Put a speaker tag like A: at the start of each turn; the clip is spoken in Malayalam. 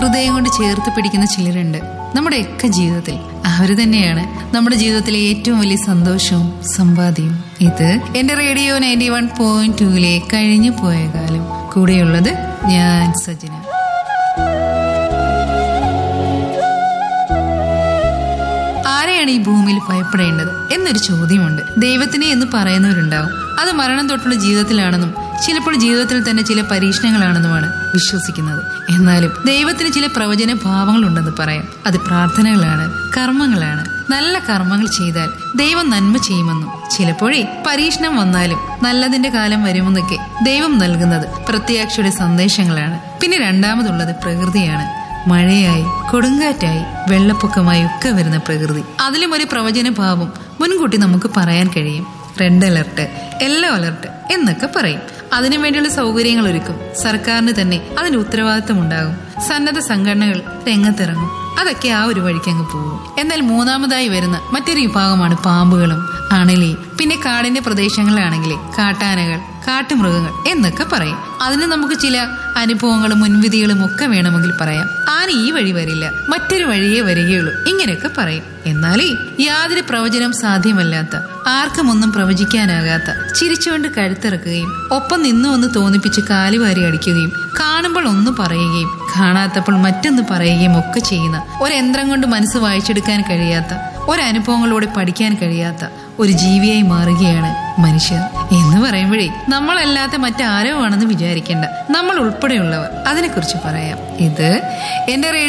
A: ഹൃദയം കൊണ്ട് ചേർത്ത് പിടിക്കുന്ന ചിലരുണ്ട് നമ്മുടെയൊക്കെ ജീവിതത്തിൽ അവര് തന്നെയാണ് നമ്മുടെ ജീവിതത്തിലെ ഏറ്റവും വലിയ സന്തോഷവും സമ്പാദ്യവും ഇത് എന്റെ റേഡിയോ നയൻറ്റി വൺ പോയിന്റ് ടൂവിലെ കഴിഞ്ഞു പോയ കാലം കൂടെയുള്ളത് ഞാൻ സജന ആരെയാണ് ഈ ഭൂമിയിൽ ഭയപ്പെടേണ്ടത് എന്നൊരു ചോദ്യമുണ്ട് ദൈവത്തിനെ എന്ന് പറയുന്നവരുണ്ടാവും അത് മരണം തൊട്ടുള്ള ജീവിതത്തിലാണെന്നും ചിലപ്പോൾ ജീവിതത്തിൽ തന്നെ ചില പരീക്ഷണങ്ങളാണെന്നുമാണ് വിശ്വസിക്കുന്നത് എന്നാലും ദൈവത്തിന് ചില പ്രവചന ഭാവങ്ങളുണ്ടെന്ന് പറയാം അത് പ്രാർത്ഥനകളാണ് കർമ്മങ്ങളാണ് നല്ല കർമ്മങ്ങൾ ചെയ്താൽ ദൈവം നന്മ ചെയ്യുമെന്നും ചിലപ്പോഴേ പരീക്ഷണം വന്നാലും നല്ലതിന്റെ കാലം വരുമെന്നൊക്കെ ദൈവം നൽകുന്നത് പ്രത്യാക്ഷയുടെ സന്ദേശങ്ങളാണ് പിന്നെ രണ്ടാമതുള്ളത് പ്രകൃതിയാണ് മഴയായി കൊടുങ്കാറ്റായി വെള്ളപ്പൊക്കമായി ഒക്കെ വരുന്ന പ്രകൃതി അതിലും ഒരു പ്രവചന ഭാവം മുൻകൂട്ടി നമുക്ക് പറയാൻ കഴിയും റെഡ് അലർട്ട് യെല്ലോ അലർട്ട് എന്നൊക്കെ പറയും അതിനു വേണ്ടിയുള്ള സൗകര്യങ്ങൾ ഒരുക്കും സർക്കാരിന് തന്നെ അതിന് ഉത്തരവാദിത്തം ഉണ്ടാകും സന്നദ്ധ സംഘടനകൾ രംഗത്തിറങ്ങും അതൊക്കെ ആ ഒരു വഴിക്ക് അങ്ങ് പോകും എന്നാൽ മൂന്നാമതായി വരുന്ന മറ്റൊരു വിഭാഗമാണ് പാമ്പുകളും അണലി പിന്നെ കാടിന്റെ പ്രദേശങ്ങളിലാണെങ്കിൽ കാട്ടാനകൾ കാട്ടുമൃഗങ്ങൾ എന്നൊക്കെ പറയും അതിന് നമുക്ക് ചില അനുഭവങ്ങളും മുൻവിധികളും ഒക്കെ വേണമെങ്കിൽ പറയാം ആന ഈ വഴി വരില്ല മറ്റൊരു വഴിയേ വരികയുള്ളൂ ഇങ്ങനെയൊക്കെ പറയും എന്നാലേ യാതൊരു പ്രവചനം സാധ്യമല്ലാത്ത ആർക്കും ഒന്നും പ്രവചിക്കാനാകാത്ത ചിരിച്ചുകൊണ്ട് കഴുത്തിറക്കുകയും ഒപ്പം നിന്നു ഒന്ന് തോന്നിപ്പിച്ച് കാലുവാരി അടിക്കുകയും കാണുമ്പോൾ ഒന്ന് പറയുകയും കാണാത്തപ്പോൾ മറ്റൊന്ന് പറയുകയും ഒക്കെ ചെയ്യുന്ന ഒരു യന്ത്രം കൊണ്ട് മനസ്സ് വായിച്ചെടുക്കാൻ കഴിയാത്ത ഒരനുഭവങ്ങളോടെ പഠിക്കാൻ കഴിയാത്ത ഒരു ജീവിയായി മാറുകയാണ് മനുഷ്യർ എന്ന് പറയുമ്പോഴേ നമ്മളല്ലാത്ത മറ്റാരോ ആണെന്ന് വിചാരിക്കേണ്ട നമ്മൾ ഉൾപ്പെടെയുള്ളവർ അതിനെക്കുറിച്ച് പറയാം ഇത് എന്റെ